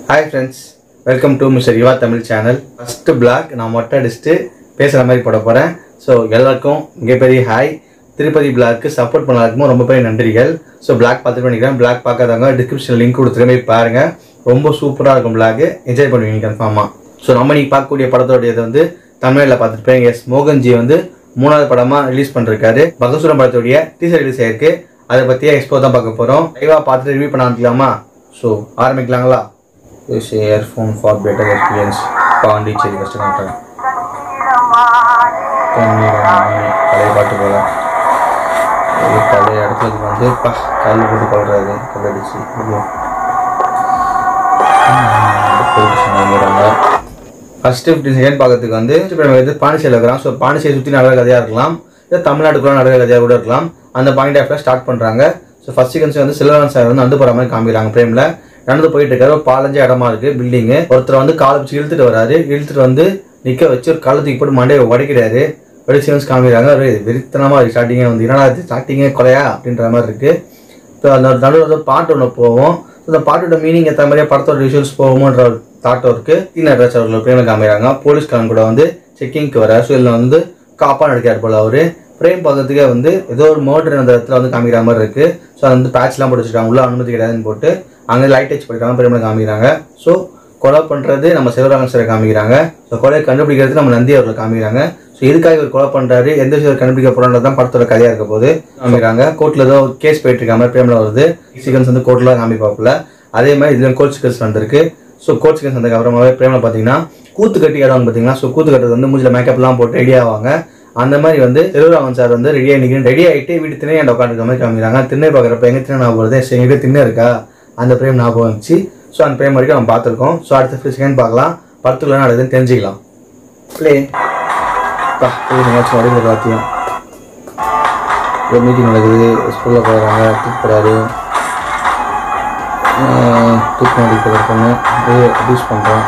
Hi friends welcome to mister Yuva Tamil channel first vlog நான் மொட்டை அடிச்சுட்டு பேசுகிற மாதிரி போட போகிறேன் ஸோ எல்லாருக்கும் மிகப்பெரிய ஹாய் திருப்பதி பிளாக்கு சப்போர்ட் பண்ணாருக்கும் ரொம்ப பெரிய நன்றிகள் ஸோ பிளாக் பார்த்துட்டு பண்ணிக்கிறேன் பிளாக் பார்க்காதவங்க டிஸ்கிரிப்ஷன் லிங்க் கொடுத்துருமே பாருங்கள் ரொம்ப சூப்பராக இருக்கும் பிளாக் என்ஜாய் பண்ணுவீங்க கன்ஃபார்மாக ஸோ நம்ம நீங்கள் பார்க்கக்கூடிய படத்தோடையது வந்து தமிழில் பார்த்துருப்பேன் எஸ் மோகன்ஜி வந்து மூணாவது படமாக ரிலீஸ் பண்ணிருக்காரு பகசூரம் படத்துடைய டீசர் ரிலீஸ் ஆயிருக்கு அதை பற்றியே எக்ஸ்போ தான் பார்க்க போகிறோம் லைவாக பார்த்துட்டு ரிவ்யூ பண்ண ஆரம்பிக்கலாமா ஸோ ஆரம்பிக்கலாங்களா use earphone for better experience Pondicherry first காட்டுறேன் பழைய பாட்டு போல இது பழைய இடத்துக்கு வந்து பா கல் போட்டு கொள்றாரு கல் அடிச்சு ஐயோ. ஃபர்ஸ்ட் ஃபிஃப்டின் செகண்ட் பார்க்கறதுக்கு வந்து இப்போ நம்ம வந்து பாண்டிச்சேரியில் இருக்கிறோம் ஸோ பாண்டிச்சேரி சுற்றி நடக்கிற கதையாக இருக்கலாம் இல்லை தமிழ்நாட்டுக்குள்ள நடக்கிற கதையாக கூட இருக்கலாம் அந்த பாயிண்ட் ஆஃப்ல ஸ்டார்ட் பண்ணுறாங்க ஸோ ஃபர்ஸ்ட் சீக்வன்ஸ் வந்து சில்வரன் சார் வந்து நடந்து போகிற மாதிரி காமிக்கிறாங்க ஃப்ரேமில் நடந்து போயிட்டு இருக்காரு ஒரு பாலஞ்ச இடமா இருக்கு பில்டிங்கு ஒருத்தர் வந்து காலை வச்சு இழுத்துட்டு வராரு இழுத்துட்டு வந்து நிற்க வச்சு ஒரு காலை தூக்கி போட்டு மண்டையை உடைக்கிறாரு ஒரு சீக்வன்ஸ் காமிக்கிறாங்க ஒரு வெறித்தனமாக ஸ்டார்டிங்கே வந்து என்னடா ஸ்டார்டிங்கே கொலையா அப்படின்ற மாதிரி இருக்கு இப்போ அந்த நடுவில் வந்து பாட்டு ஒன்று போவோம் அந்த பாட்டோட மீனிங் ஏற்ற மாதிரியே படத்தோட விஷுவல்ஸ் போகுமோன்ற ஒரு தாட்டம் இருக்கு டி நடராஜ் அவர்கள் பிரேம காமிக்கிறாங்க போலீஸ்காரன் கூட வந்து செக்கிங்க்கு வர ஸோ இதில் வந்து காப்பா நடிக்கார் போல அவரு பிரேம் பார்க்கறதுக்கே வந்து ஏதோ ஒரு மோட்டர் அந்த இடத்துல வந்து காமிக்கிற மாதிரி இருக்கு ஸோ அது வந்து பேட்ச்லாம் போட்டு வச்சிருக்காங்க உள்ள அனுமதி கிடையாதுன்னு போட்டு அங்கே லைட் டச் பண்ணிருக்காங்க பிரேமில் காமிக்கிறாங்க ஸோ கொலை பண்ணுறது நம்ம சிவராமன் சாரை காமிக்கிறாங்க ஸோ கொலையை கண்டுபிடிக்கிறது நம்ம நந்தி அவர்களை காமிக்கிறாங்க ஸோ எதுக்காக இவர் கொலை பண்ணுறாரு எந்த விஷயம் கண்டுபிடிக்க போகிறோன்றது தான் படத்தோட கதையாக இருக்க போது காமிக்கிறாங்க கோர்ட்டில் ஏதோ கேஸ் போயிட்டு இருக்க மாதிரி பிரேமில் வருது சீக்வன்ஸ் வந்து கோர்ட்டில் காமிப்பாப்புல அதே மாதிரி இதுல கோர்ட் சீக்வன்ஸ் வந்திருக்கு ஸோ கோர்ட் சீக்வன்ஸ் வந்ததுக்கு அப்புறமாவே பிரேமில் பார்த்தீங்கன்னா கூத்து கட்டி ஆடுவாங்க பார்த்தீங்கன்னா ஸோ கூத்து கட்டுறது வந்து மூஞ்சில் மேக்கப்லாம் போட்டு ரெடி ஆவாங்க அந்த மாதிரி வந்து செல்வராமன் சார் வந்து ரெடி ஆகி ரெடி ஆகிட்டு வீட்டு திணை என்ற உட்காந்துருக்க மாதிரி காமிக்கிறாங்க திண்ணை பார்க்குறப்ப எங்கே திண்ணை ஞாபகம் வருது சரி எங்கே திண்ணை இருக்கா அந்த பிரேம் ஞாபகம் வந்துச்சு ஸோ அந்த பிரேம் வரைக்கும் நம்ம பார்த்துருக்கோம் ஸோ அடுத்த செகண்ட் பார்க்கலாம் படத்துக்குள்ள என்ன நடக்குதுன்னு தெரிஞ்சுக்கலாம் ப்ளே பா வரைக்கும் எல்லாத்தையும் ஒரு மீட்டிங் நடக்குது ஸ்கூலில் போகிறாங்க தூக்கு போகிறாரு தூக்கம் அடிக்கிற பொண்ணு இது அபியூஸ் பண்ணுறோம்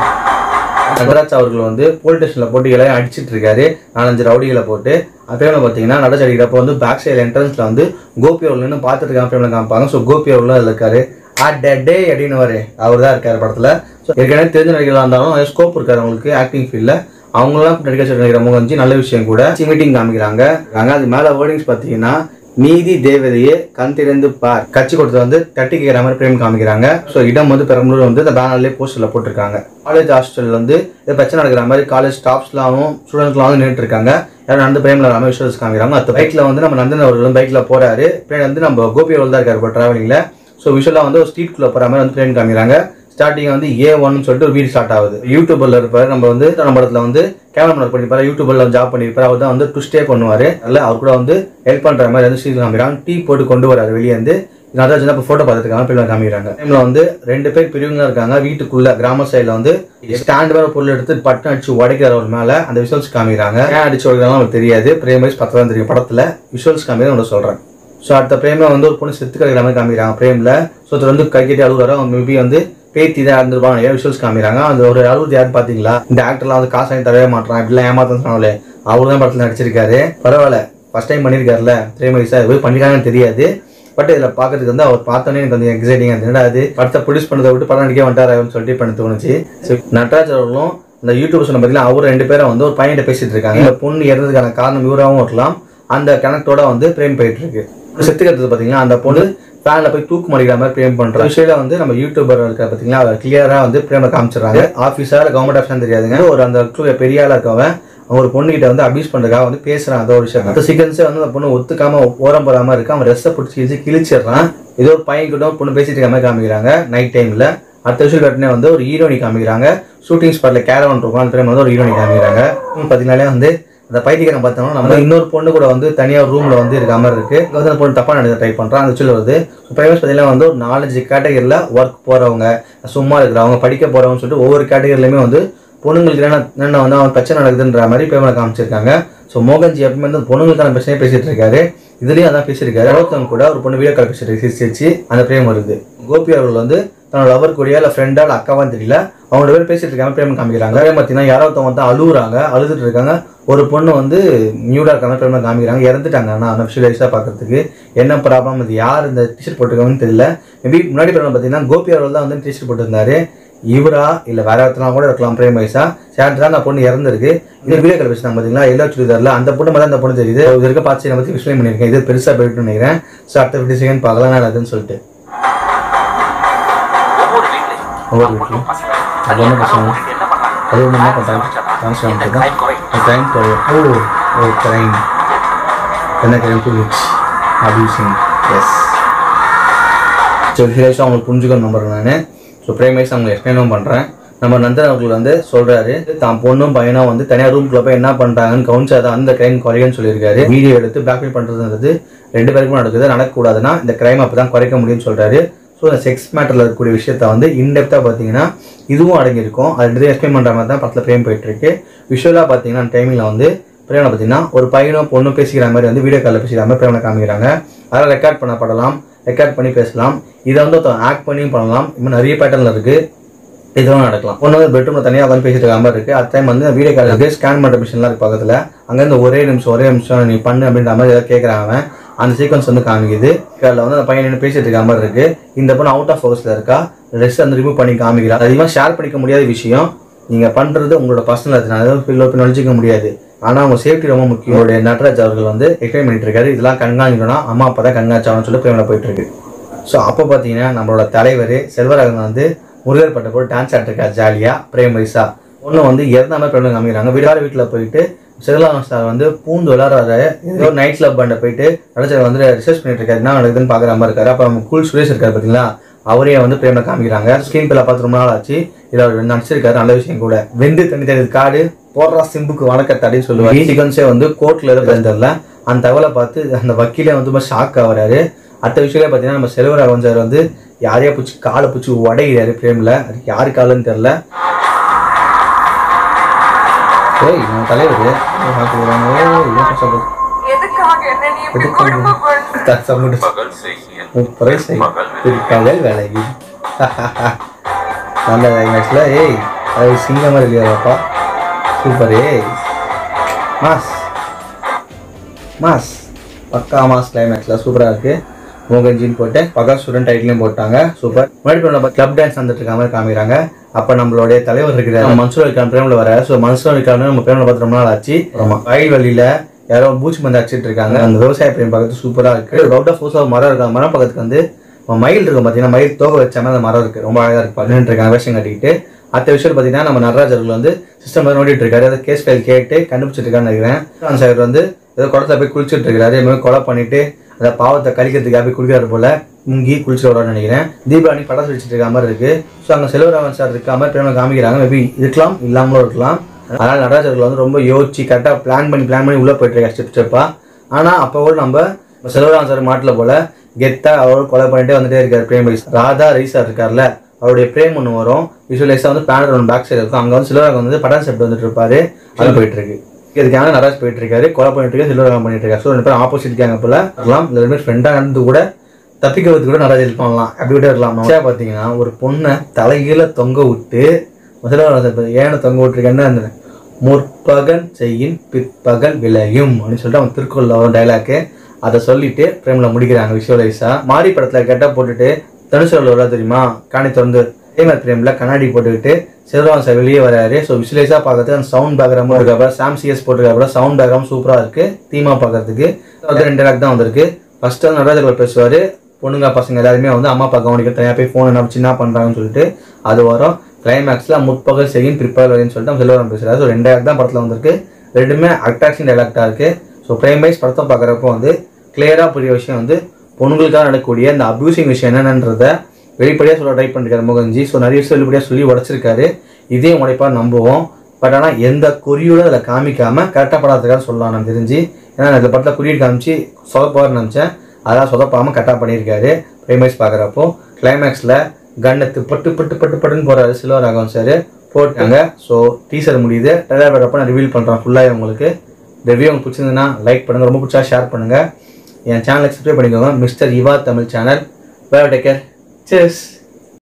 நடராஜ் அவர்கள் வந்து போலீஸ் ஸ்டேஷனில் போட்டு எல்லாரும் அடிச்சிட்டு இருக்காரு நாலஞ்சு ரவுடிகளை போட்டு அப்பயே பார்த்தீங்கன்னா நடராஜ் அடிக்கிறப்ப வந்து பேக் சைடு என்ட்ரன்ஸ்ல வந்து கோபி அவர்கள் நின்று பார்த்துட்டு இருக்காங்க ஃப்ரேமில் காமிப்பாங்க ஸோ கோபி அவர்கள் அதில் இருக்காரு அட் டே அப்படின்னு வரு அவர் தான் இருக்காரு படத்தில் ஸோ ஏற்கனவே தெரிஞ்ச நடிகர்களாக இருந்தாலும் ஸ்கோப் இருக்காரு அவங்களுக்கு ஆக்டிங் ஃபீல்டில் அவங்களாம் நடிக்க சொல்லி நடிக்கிற முகஞ்சி நல்ல விஷயம் கூட மீட்டிங் காமிக்கிறாங்க அது மேலே வேர்டிங்ஸ் பார்த்தீங்கன்னா நீதி தேவதையே கண் திறந்து பார் கட்சி கொடுத்து வந்து தட்டி கேட்குற மாதிரி பிரேம் காமிக்கிறாங்க ஸோ இடம் வந்து பெரம்பலூர் வந்து இந்த பேனர்லேயே போஸ்டரில் போட்டிருக்காங்க காலேஜ் ஹாஸ்டல் வந்து இது பிரச்சனை நடக்கிற மாதிரி காலேஜ் ஸ்டாஃப்ஸ்லாம் ஸ்டூடெண்ட்ஸ்லாம் வந்து நின்றுட்டு இருக்காங்க யாரும் நடந்து பிரேமில் வராமல் விஷுவல்ஸ் காமிக்கிறாங்க அந்த பைக்கில் வந்து நம்ம நந்தன் அவர்கள் பைக்கில் போறாரு பிரேம் வந்து நம்ம கோபி அவர்கள் தான் இருக்காரு இப்போ ட்ராவலிங்கில் ஸோ விஷுவலாக வந்து ஒரு ஸ்ட்ரீட்குள்ளே போகிற மாதிரி வந்து பிரேம் காமிக்கிறாங்க ஸ்டார்டிங் வந்து ஏ ஒன்னு சொல்லிட்டு ஒரு வீடு ஸ்டார்ட் ஆகுது யூடியூபர்ல இருப்பாரு நம்ம வந்து நம்ம படத்துல வந்து கேமரா பண்ணிருப்பாரு யூடியூபர்ல ஜாப் பண்ணிருப்பாரு அவர் தான் வந்து ட்விஸ்டே பண்ணுவாரு அதில் அவர் கூட வந்து ஹெல்ப் பண்ற மாதிரி வந்து ஸ்ரீ காமிக்கிறாங்க டீ போட்டு கொண்டு வராரு வெளியே வந்து அதான் இப்போ ஃபோட்டோ பார்த்துருக்காங்க பிள்ளை காமிக்கிறாங்க டைம்ல வந்து ரெண்டு பேர் பெரியவங்க இருக்காங்க வீட்டுக்குள்ள கிராம சைடில் வந்து ஸ்டாண்ட் மேல பொருள் எடுத்து பட்டன் அடிச்சு உடைக்கிற ஒரு மேல அந்த விஷுவல்ஸ் காமிக்கிறாங்க ஏன் அடிச்சு உடைக்கிறாங்க அவங்களுக்கு தெரியாது பிரேமைஸ் பத்து தான் தெரியும் படத்துல விஷுவல்ஸ் காமிக்கிறாங்க நான் சொல்றேன் ஸோ அடுத்த பிரேமில் வந்து ஒரு பொண்ணு செத்து கிடைக்கிற மாதிரி காமிக்கிறாங்க பிரேமில் ஸோ ஒருத்தர் வந்து கை கட்டி அழுகுறாரு அவங்க மேபி வந்து பேத்தி தான் இருந்திருப்பாங்க ஏன் விஷுவல்ஸ் காமிக்கிறாங்க அந்த ஒரு அறுபது யார் பார்த்தீங்களா இந்த ஆக்டர்லாம் வந்து காசு வாங்கி தரவே மாட்டான் இப்படிலாம் ஏமாத்தம் சொன்னாலே அவர் தான் படத்தில் நடிச்சிருக்காரு பரவாயில்ல ஃபர்ஸ்ட் டைம் பண்ணியிருக்காருல திரைமதி சார் போய் பண்ணிருக்காங்கன்னு தெரியாது பட் இதில் பார்க்கறதுக்கு வந்து அவர் பார்த்தோன்னே எனக்கு கொஞ்சம் எக்ஸைட்டிங் என்னடா அது படத்தை ப்ரொடியூஸ் பண்ணதை விட்டு படம் நடிக்க வந்துட்டாருன்னு சொல்லிட்டு பண்ண தோணுச்சு ஸோ நட்ராஜ் அவர்களும் இந்த யூடியூப் சொன்ன பார்த்தீங்கன்னா அவர் ரெண்டு பேரும் வந்து ஒரு பையன்கிட்ட பேசிட்டு இருக்காங்க இந்த பொண்ணு இறந்ததுக்கான காரணம் இவராகவும் இருக்கலாம் அந்த கனெக்டோட வந்து பிரேம் போயிட்டு இருக்கு செத்து கட்டுறது பார்த்தீங்கன்னா அந்த பொண்ணு ஃபேன்ல போய் தூக்கு மாடிக்கிற மாதிரி பிரேம் பண்ற விஷயம் வந்து நம்ம யூடியூபர் இருக்க பார்த்தீங்களா அவர் கிளியரா வந்து பிரேம காமிச்சிடறாங்க ஆஃபீஸா இல்லை கவர்மெண்ட் ஆஃபீஸா தெரியாதுங்க ஒரு அந்த இடத்துல பெரிய ஆளா இருக்கவன் அவன் ஒரு பொண்ணுகிட்ட வந்து அபியூஸ் பண்றதுக்காக வந்து பேசுறான் அதோ ஒரு விஷயம் அந்த சீக்கிரன்ஸே வந்து அந்த பொண்ணு ஒத்துக்காம ஓரம் போறாம இருக்கு அவன் ரெஸ்ட்டை பிடிச்சி கிழிச்சு கிழிச்சிடுறான் ஏதோ ஒரு பையன் கிட்ட பொண்ணு பேசிட்டு இருக்க மாதிரி காமிக்கிறாங்க நைட் டைம்ல அடுத்த விஷயம் கட்டினே வந்து ஒரு ஹீரோனி காமிக்கிறாங்க ஷூட்டிங் ஸ்பாட்ல கேரவன் இருக்கும் அந்த டைம் வந்து ஒரு ஹீரோனி காமிக்கிறாங்க பார்த்தீங்கன்னாலே வந்து அந்த பைத்தியக்காரன் பார்த்தோம்னா நம்ம இன்னொரு பொண்ணு கூட வந்து தனியாக ரூம்ல வந்து இருக்க மாதிரி இருக்கு இங்க வந்து அந்த பொண்ணு தப்பா நடந்து ட்ரை பண்றான் அந்த சொல்லி வருது பிரைவேட் பார்த்தீங்கன்னா வந்து ஒரு நாலஞ்சு கேட்டகரியில் ஒர்க் போறவங்க சும்மா இருக்கிறவங்க படிக்க போறவங்க சொல்லிட்டு ஒவ்வொரு கேட்டகரியிலுமே வந்து பொண்ணுங்களுக்கு என்ன என்ன வந்து அவன் பிரச்சனை நடக்குதுன்ற மாதிரி பேமெண்ட் காமிச்சிருக்காங்க ஸோ மோகன்ஜி எப்பவுமே வந்து பொண்ணுங்களுக்கான பிரச்சனையை பேசிட்டு இருக்காரு இதுலயும் அதான் பேசியிருக்காரு ஒருத்தவங்க கூட ஒரு பொண்ணு வீடியோ கால் பேசிட்டு சிரிச்சு அந்த பிரேம் வருது கோபி அவர்கள் வந்து தன்னோட லவர் கூடயா இல்லை ஃப்ரெண்டா இல்லை அக்காவான்னு தெரியல அவங்க ரெண்டு பேரும் பேசிட்டு இருக்காங்க பிரேமம் காமிக்கிறாங்க அதே பார்த்தீங்கன்னா யாரோ ஒருத்தவங்க வந்து அழுகுறாங்க அழுதுட்டு இருக்காங்க ஒரு பொண்ணு வந்து நியூடா இருக்காங்க பிரேமம் காமிக்கிறாங்க இறந்துட்டாங்க ஆனால் அந்த விஷுவலைஸாக பார்க்கறதுக்கு என்ன ப்ராப்ளம் இது யார் இந்த டிஷர்ட் போட்டிருக்காங்கன்னு தெரியல மேபி முன்னாடி பிரேமம் பார்த்தீங்கன்னா கோபி அவர்கள் தான் வந்து டிஷர்ட் போட்டிருந்தாரு இவரா இல்லை வேற ஒருத்தனா கூட இருக்கலாம் பிரேம் வயசா சேட் தான் அந்த பொண்ணு இறந்துருக்கு இந்த வீடியோ கால் பேசினாங்க பார்த்தீங்களா எல்லோ சுடிதாரில் அந்த பொண்ணு மாதிரி அந்த பொண்ணு தெரியுது இது இருக்க பார்த்து பற்றி எக்ஸ்பிளைன் பண்ணியிருக்கேன் இது பெருசாக போயிட்டு நினைக்கிறேன் ஸோ அடுத்த ஃபிஃப்டி செகண்ட் பார்க்கலாம் நான் அதுன்னு சொல்லிட்டு ஒவ்வொரு ஒவ்வொரு வீட்லையும் வீட்லையும் பசங்க அது என்ன பசங்க அது ஒன்று என்ன பண்ணுறாங்க டான்ஸ் பண்ணிட்டு தான் கிரைம் ஓ ஓ கிரைம் என்ன கிரைம் டூ லிட்ஸ் அபியூசிங் எஸ் ஸோ ஹீரோஸாக அவங்களுக்கு புரிஞ்சுக்கணும் நம்புறேன் நான் ஸோ பிரேமைஸ் அவங்க எக்ஸ்பிளைனும் பண்ணுறேன் நம்ம நந்தன் அவர்கள் வந்து சொல்றாரு தான் பொண்ணும் பையனும் வந்து தனியாக ரூம்குள்ள போய் என்ன பண்ணுறாங்கன்னு கவுன்சாதான் அந்த கிரைம் குறையும்னு சொல்லியிருக்காரு வீடியோ எடுத்து பிளாக்மெயில் பண்ணுறதுன்றது ரெண்டு பேருக்கும் நடக்குது நடக்கக்கூடாதுன்னா இந்த கிரைம் அப்போ தான் குறைக்க முடியும்னு சொல்றாரு ஸோ இந்த செக்ஸ் மேட்டரில் இருக்கக்கூடிய விஷயத்த வந்து இன்டெப்த்தாக பார்த்தீங்கன்னா இதுவும் அடங்கியிருக்கும் அது ரெண்டு எக்ஸ்பிளைன் பண்ணுற மாதிரி தான் படத்தில் பிரேம் போயிட்டு இருக்கு விஷுவலாக பார்த்தீங்கன்னா அந்த டைமில் வந்து பிரேமனை பார்த்தீங்கன்னா ஒரு பையனும் பொண்ணும் பேசிக்கிற மாதிரி வந்து வீடியோ காலில் பேசிக்கிற மாதிரி பிரேமனை காமிக்கிறாங்க அதெல்லாம் ரெக்கார்ட் பண்ணப்படலாம் ரெக்கார்ட் பண்ணி பேசலாம் இதை வந்து ஒருத்தன் ஆக்ட் பண்ணியும் பண்ணலாம் இன்னும் நிறைய பேட்டர்ல இருக்கு இதெல்லாம் நடக்கலாம் ஒன்று வந்து பெட்ரூமில் தனியாக உட்காந்து பேசிட்டு இருக்க மாதிரி இருக்கு அட் டைம் வந்து வீடியோ கால் இருக்கு ஸ்கேன் பண்ணுற மிஷின்லாம் இருக்கு பக்கத்தில் அங்கேருந்து ஒரே நிமிஷம் ஒரே நிமிஷம் நீ பண்ணு அப்படின்ற மாதிரி ஏதாவது கேட்குறாங்க அவன் அந்த சீக்வன்ஸ் வந்து காமிக்குது அதில் வந்து அந்த பையன் நின்று பேசிட்டு இருக்க மாதிரி இருக்கு இந்த பொண்ணு அவுட் ஆஃப் ஃபோக்கஸில் இருக்கா ரெஸ்ட் வந்து ரிமூவ் பண்ணி காமிக்கிறா அதிகமாக ஷேர் பண்ணிக்க முடியாத விஷயம் நீங்கள் பண்ணுறது உங்களோட பர்சனல் அதனால பில்லோ பின்னொழிச்சிக்க முடியாது ஆனால் உங்க சேஃப்டி ரொம்ப முக்கியம் உங்களுடைய நட்ராஜ் அவர்கள் வந்து எக்ஸ்பிளைன் பண்ணிட்டு இருக்காரு இதெல்லாம் கண்காணிக்கணும்னா அம்மா அப்பா தான் கண்காணிச்சாங்கன்னு சொல்லி பிரேமில் போயிட்டு இருக்கு ஸோ அப்போ பார்த்தீங்கன்னா நம்மளோட தலைவர் செல்வராகவன் வந்து முருகர் பட்ட போட்டு டான்ஸ் ஆட்டிருக்காரு ஜாலியாக பிரேம் வயசா ஒன்று வந்து இறந்த மாதிரி பிரேமில் காமிக்கிறாங்க வீடார வீட்டில் போயிட்டு செல்வராகவன் சார் வந்து பூந்து விளாட்றாரு ஏதோ நைட் கிளப் பண்ண போயிட்டு நடிச்சர் வந்து ரிசர்ச் பண்ணிட்டு இருக்காரு என்ன நடக்குதுன்னு பார்க்குற மாதிரி இருக்காரு அப்போ நம்ம கூல் சுரேஷ் இருக்காரு பார்த்தீங்களா அவரே வந்து பிரேமில் காமிக்கிறாங்க ஸ்க்ரீன் பிள்ளை பார்த்து ரொம்ப நாள் ஆச்சு இதில் அவர் நடிச்சிருக்காரு நல்ல விஷயம் கூட வெந்து தண்ணி தெரியுது காடு போடுறா சிம்புக்கு வணக்கத்தை அப்படின்னு சொல்லுவார் சீக்வன்ஸே வந்து கோர்ட்ல எதுவும் தெரிஞ்சதில்ல அந்த தகவலை பார்த்து அந்த வக்கீலே வந்து ரொம்ப ஷாக் ஆகுறாரு அடுத்த விஷயம் பார்த்தீங்கன்னா நம்ம செல்வராகவன் சார் வந்து யாரையா பிடிச்சி காலை பிடிச்சி உடையிறாரு பிரேமில் அதுக்கு யாரு காலுன்னு தெரில ஏய் நம்ம தலைவர் ஏய், பார்க்க போறாங்க. ஏய், ஏன் கஷ்டப்படு- எதுக்காக என்ன நீ இப்படி எதுக்காக? கொடுமை பண்ற த- சம்மட்டு. பகல் செய்ய முப்பறை செய். பிற்பகல் விலகி நல்ல கிளைமேக்ஸில் ஏய் அது சிங்கம் மாதிரி இல்லையாப்பா சூப்பர் ஏய் மாஸ் மாஸ் பக்கா மாஸ் கிளைமேக்ஸில் சூப்பராக இருக்கு மோகன்ஜின்னு போட்டு பகா ஸ்டூடெண்ட் டைட்டிலையும் போட்டாங்க சூப்பர் முன்னாடி நம்ம கிளப் டான்ஸ் வந்துட்டு இருக்க மாதிரி காமிக்கிறாங்க அப்போ நம்மளுடைய தலைவர் இருக்கிறார் மன்சூர் அலிகான் பிரேமில் வர ஸோ மன்சூர் அலிகான் நம்ம பிரேமில் பார்த்து ரொம்ப நாள் ஆச்சு ஆமா வயல் வழியில் யாரோ பூச்சி மந்து அடிச்சிட்டு இருக்காங்க அந்த விவசாய பிரேம் பார்க்கறது சூப்பராக இருக்கு ரவுட் ஆஃப் ஹவுஸ் மரம் இருக்கு அந்த மரம் பக்கத்துக்கு வந்து நம்ம மயில் இருக்கும் பார்த்தீங்கன்னா மயில் தோகை வச்ச மாதிரி அந்த மரம் இருக்கு ரொம்ப அழகாக இருக்கு பண்ணிட்டு இருக்காங்க வேஷம் கட்டிக்கிட்டு அடுத்த விஷயம் பார்த்தீங்கன்னா நம்ம நடராஜர்கள் வந்து சிஸ்டம் வந்து நோண்டிட்டு இருக்காரு அதை கேஸ் ஃபைல் கேட்டு கண்டுபிடிச்சிட்டு இருக்கான்னு நினைக்கிறேன் அந்த சார் வந்து ஏதோ குளத்துல போய் குளிச்சுட்டு இருக்காரு அதே மாதிரி கொலை பண்ணிட்டு அந்த பாவத்தை கழிக்கிறதுக்காக போய் குளிக்கிறாரு போல முங்கி குளிச்சு விடான்னு நினைக்கிறேன் தீபாவளி பட்டாசு வச்சுட்டு இருக்க மாதிரி இருக்கு ஸோ அங்கே செல்வராமன் சார் இருக்க மாதிரி பிரேம காமிக்கிறாங்க மேபி இருக்கலாம் இல்லாமலும் இருக்கலாம் அதனால நடராஜர்கள் வந்து ரொம்ப யோசிச்சு கரெக்டாக பிளான் பண்ணி பிளான் பண்ணி உள்ள போயிட்டு இருக்காரு ஸ்டெப் ஸ்டெப்பா ஆனால் அப்போ கூட நம்ம செல்வராமன் சார் மாட்டில் போல கெத்தா அவரோட கொலை பண்ணிட்டே வந்துட்டே இருக்காரு பிரேம் ரைஸ் ராதா ரைஸா இருக்கார்ல அவருடைய பிரேம் ஒன்று வரும் விஷுவலைஸாக வந்து பேனர் ஒன்று பேக் சைடு இருக்கும் அங்கே வந்து சில்வராக வந்து பட்டாசு செப்ட் வந்துட்டு இருப்பாரு அது போயிட்டு இருக்கு இதுக்காக நராஜ் போயிட்டு இருக்காரு கொலை பண்ணிட்டு இருக்காரு சில்வராக பண்ணிட்டு இருக்காரு ஸோ ரெண்டு பேரும் ஆப்போசிட் கேங்க போல இருக்கலாம் இந்த ரெண்டு பேரும் ஃப்ரெண்டாக இருந்து கூட தப்பிக்கிறது கூட நராஜ் ஹெல்ப் பண்ணலாம் அப்படி விட இருக்கலாம் நம்ம பார்த்தீங்கன்னா ஒரு பொண்ணை தலைகீழ தொங்க விட்டு முதல்ல ஏன தொங்க விட்டுருக்கேன்னு அந்த முற்பகல் செய்யின் பிற்பகல் விளையும் அப்படின்னு சொல்லிட்டு அவன் திருக்குறள் வரும் டைலாக்கு அதை சொல்லிட்டு பிரேம்ல முடிக்கிறாங்க விஷுவலைஸா மாரி படத்துல கெட்ட போட்டுட்டு தனுஷ் வர தெரியுமா காணி திறந்து ஹேமர் பிரேம்ல கண்ணாடி போட்டுக்கிட்டு சிவராமன் சார் வெளியே வராரு ஸோ விஷுவலைஸா பார்க்கறதுக்கு அந்த சவுண்ட் பேக்ராமும் இருக்கப்ப சாம் சிஎஸ் போட்டுருக்கப்ப சவுண்ட் பேக்ராம் சூப்பரா இருக்கு தீமா பார்க்கறதுக்கு வந்து ரெண்டு லேக் தான் வந்திருக்கு ஃபர்ஸ்ட் வந்து நடராஜர் பேசுவாரு பொண்ணுங்க பசங்க எல்லாருமே வந்து அம்மா அப்பா கவனிக்க தனியாக போய் ஃபோன் என்ன சின்ன பண்ணுறாங்கன்னு சொல்லிட்டு அது வரும் கிளைமேக்ஸில் முற்பகல் செய்யும் பிற்பகல் வரையும் சொல்லிட்டு நம்ம செல்வரம் பேசுகிறாரு ஸோ ரெண்டாயிரம் தான் படத்தில் வந்திருக்கு ரெண்டுமே அட்ராக்ஷன் டைலாக்டாக இருக்குது ஸோ பிரைம் வைஸ் படத்தை பார்க்குறப்போ வந்து கிளியராக புரிய விஷயம் வந்து பொண்ணுங்களுக்காக நடக்கக்கூடிய இந்த அப்யூசிங் விஷயம் என்னன்றத வெளிப்படையாக சொல்ல ட்ரை பண்ணிருக்காரு மோகன்ஜி ஸோ நிறைய விஷயம் வெளிப்படையாக சொல்லி உடச்சிருக்காரு இதையும் உடைப்பாக நம்புவோம் பட் ஆனால் எந்த குறியோட அதில் காமிக்காம கரெக்டாக படாததுக்காக சொல்லலாம் நான் தெரிஞ்சு ஏன்னா நான் இந்த படத்தில் குறியீடு காமிச்சு சொதப்பார்னு நினச்சேன் அதெல்லாம் சொதப்பாமல் கரெக்டாக பண்ணியிருக்காரு பிரைமேஸ் பார்க்குறப்போ கிளைமேக்ஸில் கண்ணத்து பட்டு பட்டு பட்டு பட்டுன்னு போகிறாரு சில்வர் ராகவன் சார் போட்டாங்க ஸோ டீசர் முடியுது ட்ரெய்லர் வரப்போ நான் ரிவீல் பண்ணுறேன் ஃபுல்லாக உங்களுக்கு ரிவ்யூ உங்களுக்கு பிடிச்சிருந்ததுன்னா லைக் பண்ணுங்கள் ரொம்ப பிடிச்சா ஷேர் பண்ணுங்கள் என் சேனலை சப்ஸ்கிரைப் பண்ணிக்கோங்க மிஸ்டர் இவா தமிழ் சேனல் வேறு டேக்கர் செஸ்